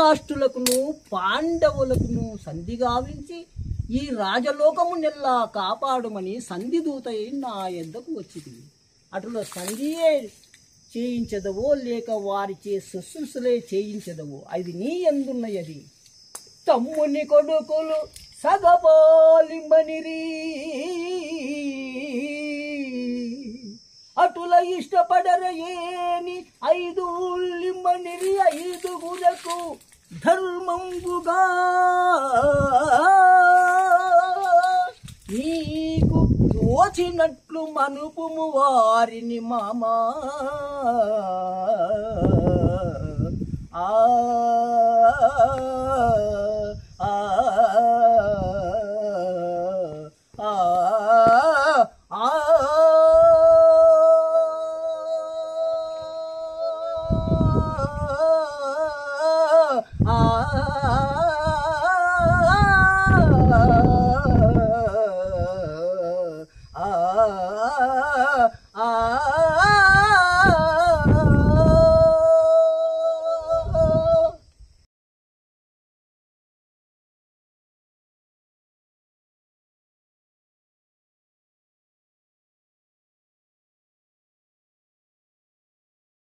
ధృతరాష్ట్రులకును పాండవులకును సంధి గావించి ఈ రాజలోకము నెల్లా కాపాడుమని సంధి దూతై నా ఎద్దకు వచ్చింది అటులో సంధియే చేయించదవో లేక వారిచే శుశ్రూషలే చేయించదవో అది నీ ఎందున్నయది తమ్ముని కొడుకులు సగపోలింబనిరి అటుల ఇష్టపడరయేని ఐదు లింబనిరి ఐదుగురకు ధర్మంబుగా నీకు తోచినట్లు మనుపుము వారిని మామా ఆ ఆ